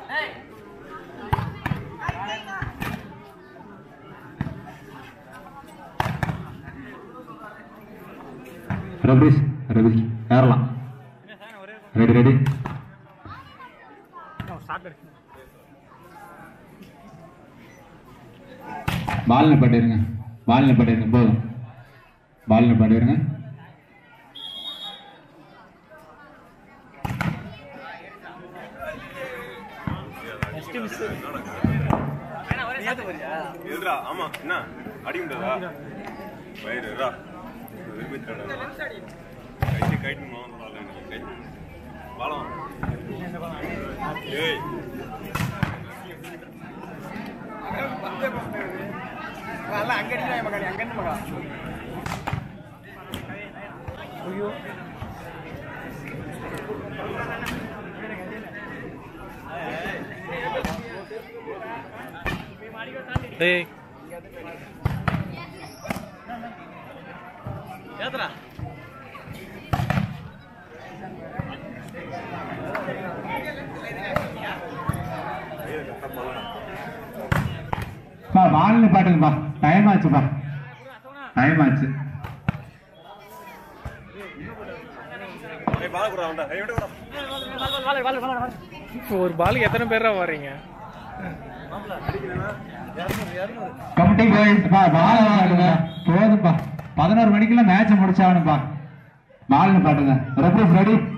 ரபீஷ் ரபீஷ் ஏறலாம் ready ready பால் நிப்பாட்டிருங்க பால் நிப்பாட்டிருங்க போதும் பால் நிப்பாட்டிருங்க எதுடா ஆமா என்ன அடி முடியாதா வயிறு ரா விரும்பிட்டா கைட்டு கைட்டு கைட்டு பாலம் ஏய் டேய் பா பால் நிப்பாட்டுங்கப்பா டைம் ஆச்சுப்பா டைம் ஆச்சு ஏய் பால குறா வந்தா ஏய் விடு விடு இப்போ ஒரு பாலுக்கு எத்தனை பேரா வர்றீங்க கமிட்டி போயிடுச்சுப்பா பால் விளையாடுங்க போதும்பா பதினோரு மணிக்குள்ள மேட்ச் முடிச்சாகணும்ப்பா பால் நிப்பாட்டுங்க ரெஃப்ரெஷ் ரெடி